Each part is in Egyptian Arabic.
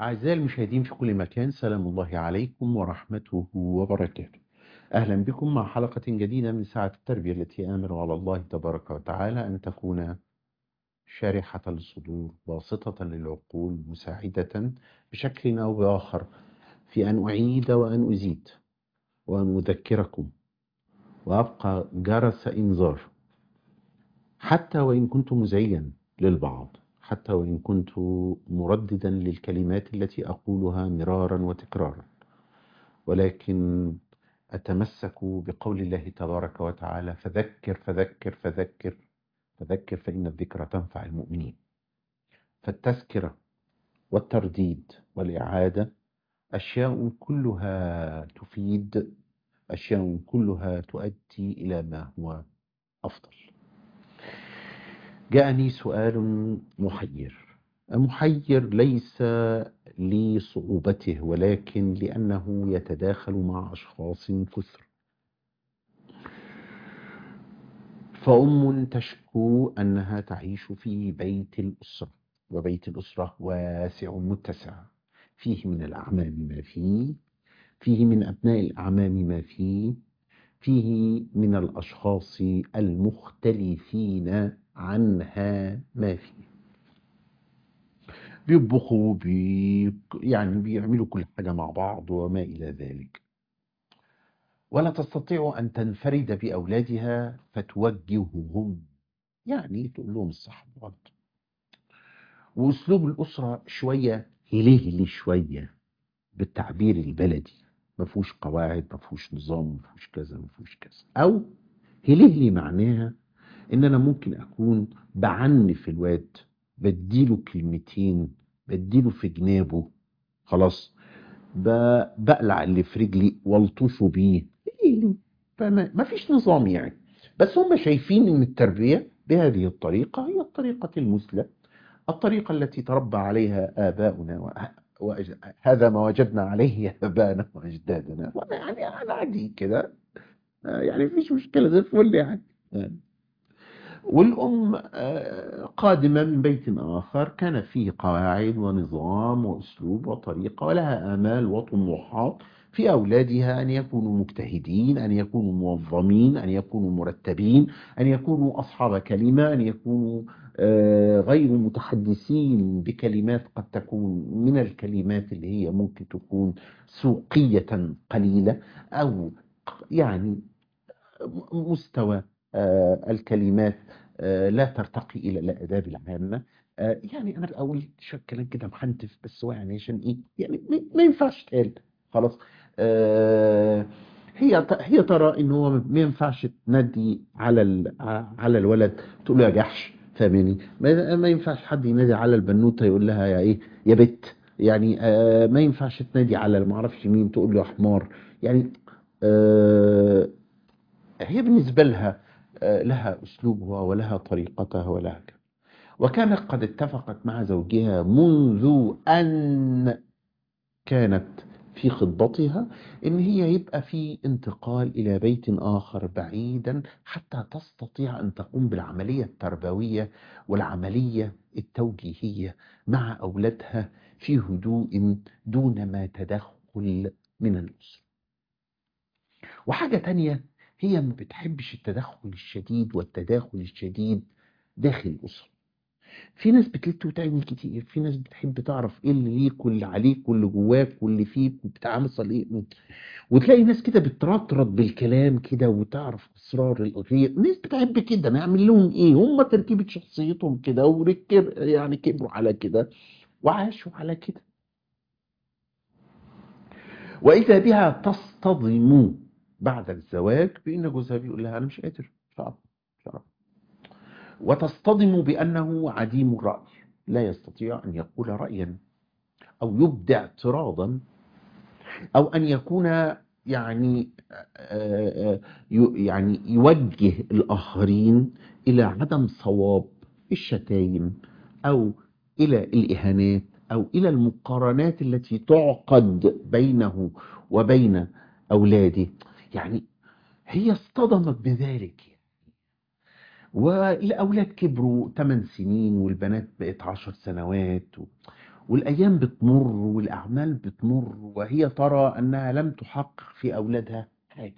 أعزائي المشاهدين في كل مكان سلام الله عليكم ورحمته وبركاته أهلا بكم مع حلقة جديدة من ساعة التربية التي آمر على الله تبارك وتعالى أن تكون شارحة للصدور باسطة للعقول مساعدة بشكل أو بآخر في أن أعيد وأن أزيد وأن أذكركم وأبقى جرس إنذار حتى وإن كنت مزعجا للبعض حتى وإن كنت مرددا للكلمات التي أقولها مرارا وتكرارا ولكن أتمسك بقول الله تبارك وتعالى فذكر فذكر فذكر فذكر فإن الذكرى تنفع المؤمنين فالتذكرة والترديد والإعادة أشياء كلها تفيد أشياء كلها تؤدي إلى ما هو أفضل جاءني سؤال محير محير ليس لصعوبته ولكن لأنه يتداخل مع أشخاص كثر فأم تشكو أنها تعيش في بيت الأسرة وبيت الأسرة واسع متسع فيه من الأعمام ما فيه فيه من أبناء الأعمام ما فيه فيه من الأشخاص المختلفين عنها ما فيه بيطبخوا بي يعني بيعملوا كل حاجة مع بعض وما إلى ذلك ولا تستطيع أن تنفرد بأولادها فتوجههم يعني تقول لهم الصح والغلط وأسلوب الأسرة شوية هلهلي شوية بالتعبير البلدي ما فيهوش قواعد ما فيهوش نظام ما فيهوش كذا ما فيهوش كذا أو هلهلي معناها ان انا ممكن اكون بعنف الواد بديله كلمتين بديله في جنابه خلاص بقلع اللي في رجلي والطشه بيه فما فيش نظام يعني بس هم شايفين ان التربية بهذه الطريقة هي الطريقة المثلى الطريقة التي تربى عليها آباؤنا وهذا ما وجدنا عليه آباءنا وأجدادنا يعني أنا عادي كده يعني مفيش مشكلة زي الفل يعني والأم قادمة من بيت آخر كان فيه قواعد ونظام وأسلوب وطريقة ولها آمال وطموحات في أولادها أن يكونوا مجتهدين أن يكونوا منظمين أن يكونوا مرتبين أن يكونوا أصحاب كلمة أن يكونوا غير متحدثين بكلمات قد تكون من الكلمات اللي هي ممكن تكون سوقية قليلة أو يعني مستوى الكلمات لا ترتقي إلى الآداب العامة يعني أنا أقول شوية كلام كده محنتف بس هو يعني عشان إيه يعني ما ينفعش تقال خلاص هي هي ترى إن هو ما ينفعش تنادي على على الولد تقول له يا جحش فاهماني ما ينفعش حد ينادي على البنوته يقول لها يا ايه يا بت يعني ما ينفعش تنادي على ما اعرفش مين تقول له يا حمار يعني هي بالنسبه لها لها أسلوبها ولها طريقتها ولها كذا وكانت قد اتفقت مع زوجها منذ أن كانت في خطبتها ان هي يبقى في انتقال الى بيت اخر بعيدا حتى تستطيع ان تقوم بالعمليه التربويه والعمليه التوجيهيه مع اولادها في هدوء دون ما تدخل من الاسره. وحاجه تانيه هي ما بتحبش التدخل الشديد والتداخل الشديد داخل الأسرة في ناس بتلت وتعمل كتير في ناس بتحب تعرف ايه اللي ليك واللي عليك واللي جواك واللي فيك وبتعمل ايه وتلاقي ناس كده بترطرط بالكلام كده وتعرف اسرار الغير ناس بتحب كده نعمل لهم ايه هم تركيبة شخصيتهم كده وركب يعني كبروا على كده وعاشوا على كده واذا بها تصطدم بعد الزواج بان جوزها بيقول لها انا مش قادر مش عارف مش عارف وتصطدم بانه عديم الراي لا يستطيع ان يقول رايا او يبدع اعتراضا او ان يكون يعني يعني يوجه الاخرين الى عدم صواب الشتايم او الى الاهانات او الى المقارنات التي تعقد بينه وبين اولاده يعني هي اصطدمت بذلك والأولاد كبروا 8 سنين والبنات بقت 10 سنوات و... والأيام بتمر والأعمال بتمر وهي ترى أنها لم تحقق في أولادها حاجة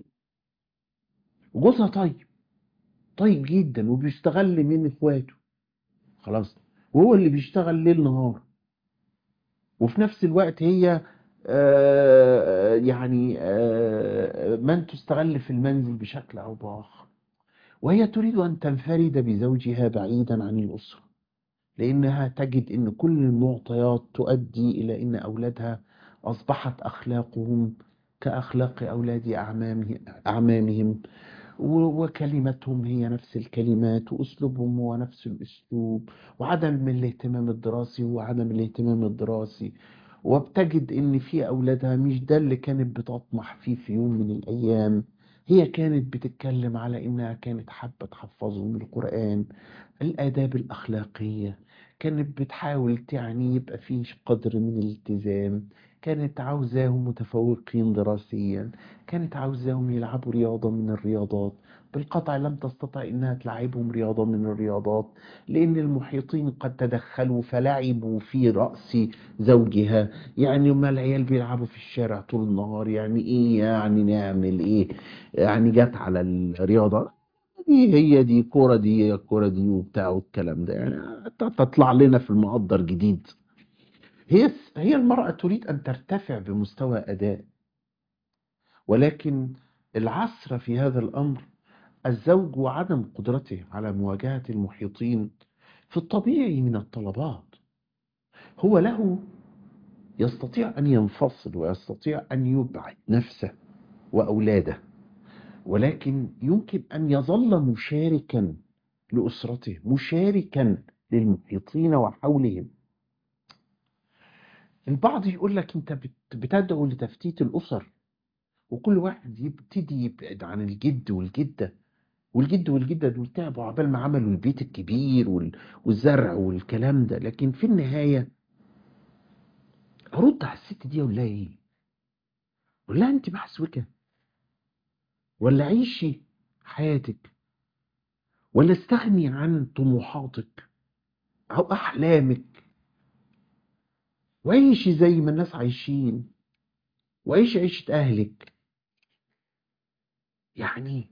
وجوزها طيب طيب جدا وبيستغل من إخواته خلاص وهو اللي بيشتغل ليل نهار وفي نفس الوقت هي آه، يعني آه، من تستغل في المنزل بشكل أو بآخر وهي تريد أن تنفرد بزوجها بعيدا عن الأسرة لأنها تجد أن كل المعطيات تؤدي إلى أن أولادها أصبحت أخلاقهم كأخلاق أولاد أعمامه- أعمامهم و- وكلمتهم هي نفس الكلمات وأسلوبهم هو نفس الأسلوب وعدم الاهتمام الدراسي هو عدم الاهتمام الدراسي وبتجد ان في اولادها مش ده اللي كانت بتطمح فيه في يوم من الايام هي كانت بتتكلم على انها كانت حابة تحفظهم القرآن الآداب الأخلاقية كانت بتحاول يعني يبقى فيه قدر من الالتزام كانت عاوزاهم متفوقين دراسيا كانت عاوزاهم يلعبوا رياضة من الرياضات بالقطع لم تستطع انها تلعبهم رياضة من الرياضات لان المحيطين قد تدخلوا فلعبوا في رأس زوجها يعني ما العيال بيلعبوا في الشارع طول النهار يعني ايه يعني نعمل ايه يعني جت على الرياضة دي هي دي كورة دي هي الكورة دي وبتاع والكلام ده يعني تطلع لنا في المقدر جديد هي هي المرأة تريد أن ترتفع بمستوى أداء ولكن العسر في هذا الأمر الزوج وعدم قدرته على مواجهة المحيطين في الطبيعي من الطلبات هو له يستطيع أن ينفصل ويستطيع أن يبعد نفسه وأولاده ولكن يمكن أن يظل مشاركا لأسرته مشاركا للمحيطين وحولهم البعض يقول لك أنت بت- بتدعو لتفتيت الأسر وكل واحد يبتدي يبعد عن الجد والجدة والجد والجدة دول تعبوا عبال ما عملوا البيت الكبير وال- والزرع والكلام ده لكن في النهاية أرد على الست دي أقول لها إيه؟ أقول لها أنت محسوكة ولا عيشي حياتك ولا استغني عن طموحاتك أو أحلامك وعيشي زي ما الناس عايشين وعيشي عيشة أهلك يعني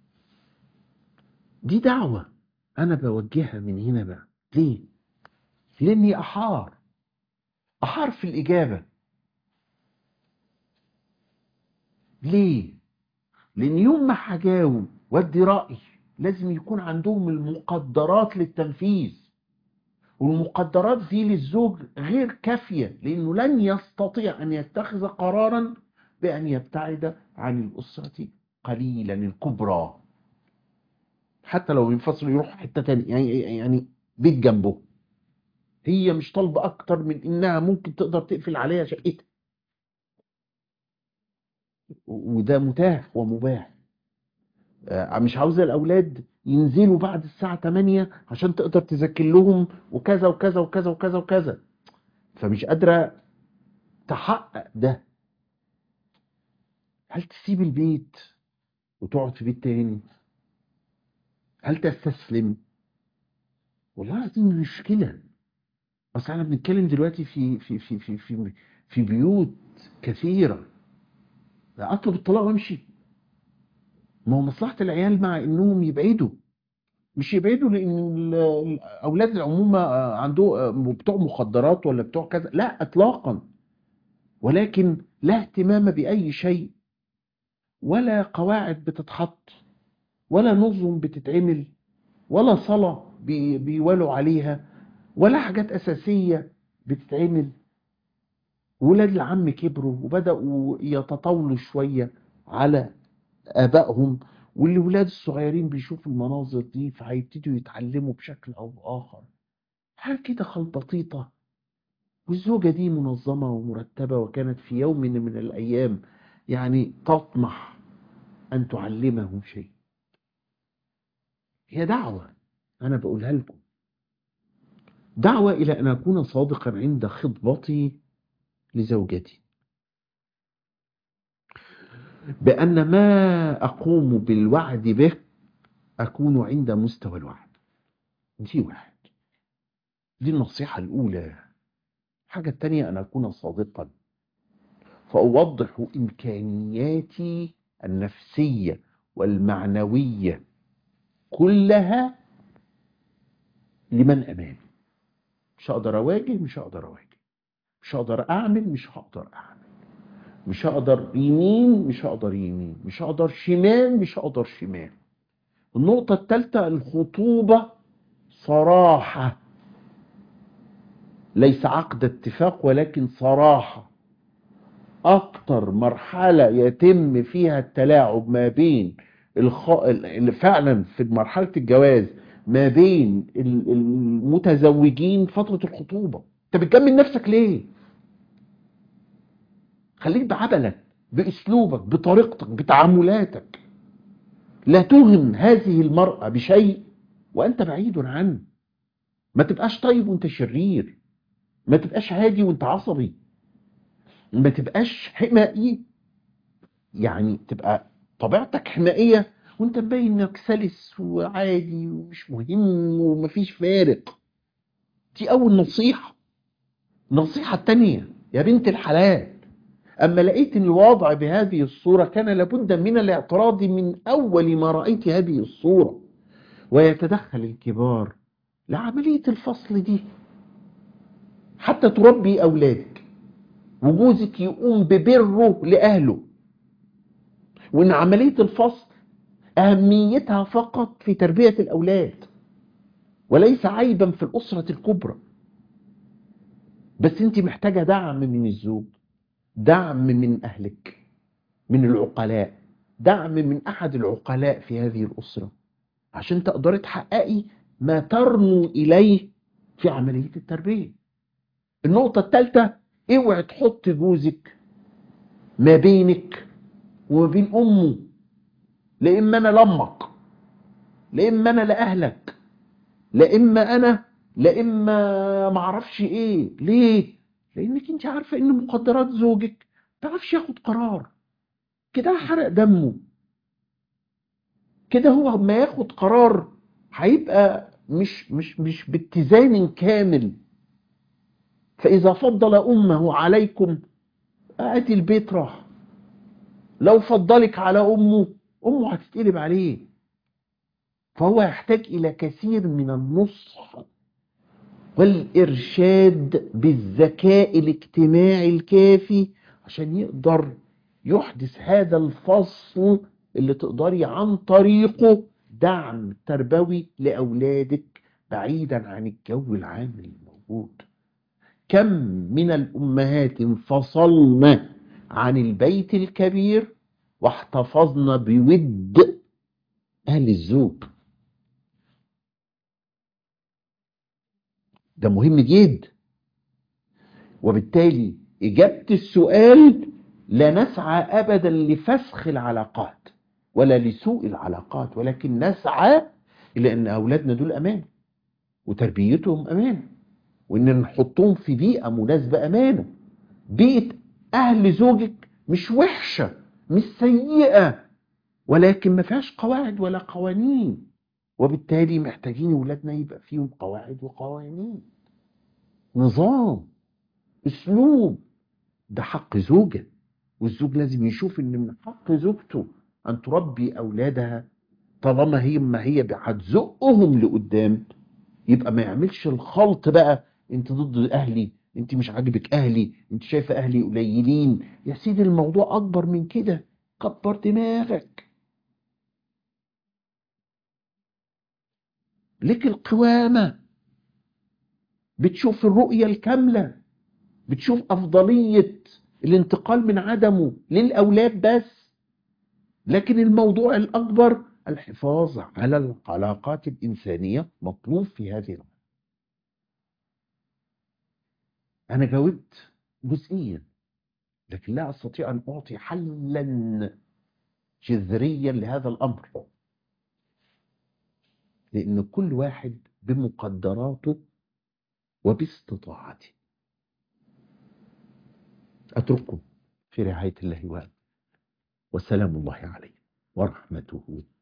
دي دعوة أنا بوجهها من هنا بقى ليه؟ لأني أحار أحار في الإجابة ليه؟ لأن يوم ما هجاوب وأدي رأي لازم يكون عندهم المقدرات للتنفيذ والمقدرات دي للزوج غير كافية لأنه لن يستطيع أن يتخذ قرارا بأن يبتعد عن الأسرة قليلا الكبرى حتى لو ينفصل يروح حتة تانية يعني, يعني بيت جنبه هي مش طالبة أكتر من إنها ممكن تقدر تقفل عليها شقتها وده متاح ومباح آه، مش عاوزة الأولاد ينزلوا بعد الساعة 8 عشان تقدر تذاكر لهم وكذا وكذا وكذا وكذا وكذا فمش قادرة تحقق ده هل تسيب البيت وتقعد في بيت تاني هل تستسلم والله دي مشكلة اصل احنا بنتكلم دلوقتي في في في في في, في بيوت كثيرة لا اطلب الطلاق وامشي ما هو مصلحة العيال مع انهم يبعدوا مش يبعدوا لان ال- الاولاد العمومة عنده بتوع مخدرات ولا بتوع كذا لا اطلاقا ولكن لا اهتمام باي شيء ولا قواعد بتتحط ولا نظم بتتعمل ولا صلاة بي- بيولوا عليها ولا حاجات أساسية بتتعمل ولاد العم كبروا وبدأوا يتطاولوا شوية على آبائهم والولاد الصغيرين بيشوفوا المناظر دي فهيبتدوا يتعلموا بشكل أو بآخر حاجة كده خلبطيطة والزوجة دي منظمة ومرتبة وكانت في يوم من الأيام يعني تطمح أن تعلمهم شيء هي دعوة أنا بقولها لكم دعوة إلى أن أكون صادقا عند خطبتي لزوجتي بأن ما أقوم بالوعد به أكون عند مستوى الوعد دي واحد دي النصيحة الأولى الحاجة التانية أن أكون صادقا فأوضح إمكانياتي النفسية والمعنوية كلها لمن أمامي مش هقدر أواجه مش هقدر أواجه مش هقدر أعمل مش هقدر أعمل مش هقدر يمين مش هقدر يمين مش هقدر شمال مش هقدر شمال النقطة الثالثة الخطوبة صراحة ليس عقد اتفاق ولكن صراحة أكتر مرحلة يتم فيها التلاعب ما بين الخ... ال- فعلا في مرحلة الجواز ما بين ال- المتزوجين فترة الخطوبة انت بتجمل نفسك ليه خليك بعبلك باسلوبك بطريقتك بتعاملاتك لا تهم هذه المرأة بشيء وانت بعيد عنه ما تبقاش طيب وانت شرير ما تبقاش هادي وانت عصبي ما تبقاش حمائي يعني تبقى طبيعتك حمائية وانت مبين انك سلس وعادي ومش مهم ومفيش فارق دي اول نصيحة النصيحة التانية يا بنت الحلال اما لقيت الوضع بهذه الصورة كان لابد من الاعتراض من اول ما رأيت هذه الصورة ويتدخل الكبار لعملية الفصل دي حتى تربي اولادك وجوزك يقوم ببره لاهله وان عملية الفصل اهميتها فقط في تربية الاولاد وليس عيبا في الاسرة الكبرى بس انت محتاجة دعم من الزوج دعم من اهلك من العقلاء دعم من احد العقلاء في هذه الاسرة عشان تقدري تحققي ما ترنو اليه في عملية التربية النقطة الثالثة اوعي تحط جوزك ما بينك وما بين امه لا اما انا لامك لا اما انا لاهلك لا اما انا لا اما معرفش ايه ليه لانك انت عارفه ان مقدرات زوجك ما تعرفش ياخد قرار كده حرق دمه كده هو ما ياخد قرار هيبقى مش مش مش باتزان كامل فاذا فضل امه عليكم ادي البيت راح لو فضلك على امه امه هتتقلب عليه فهو يحتاج الى كثير من النصح والارشاد بالذكاء الاجتماعي الكافي عشان يقدر يحدث هذا الفصل اللي تقدري عن طريقه دعم تربوي لاولادك بعيدا عن الجو العام الموجود كم من الامهات انفصلن عن البيت الكبير واحتفظن بود اهل الزوج ده مهم جدا وبالتالي إجابة السؤال لا نسعى أبدا لفسخ العلاقات ولا لسوء العلاقات ولكن نسعى إلى أن أولادنا دول أمان وتربيتهم أمان وإن نحطهم في بيئة مناسبة أمانة بيئة أهل زوجك مش وحشة مش سيئة ولكن ما فيهاش قواعد ولا قوانين وبالتالي محتاجين ولادنا يبقى فيهم قواعد وقوانين نظام اسلوب ده حق زوجة والزوج لازم يشوف ان من حق زوجته ان تربي اولادها طالما هي ما هي هتزقهم لقدام يبقى ما يعملش الخلط بقى انت ضد اهلي انت مش عاجبك اهلي انت شايفه اهلي قليلين يا سيدي الموضوع اكبر من كده كبر دماغك لك القوامة بتشوف الرؤية الكاملة بتشوف أفضلية الانتقال من عدمه للأولاد بس لكن الموضوع الأكبر الحفاظ على العلاقات الإنسانية مطلوب في هذه الأمر أنا جاوبت جزئيا لكن لا أستطيع أن أعطي حلا جذريا لهذا الأمر لأن كل واحد بمقدراته وباستطاعته أترككم في رعاية الله وسلام الله عليه ورحمته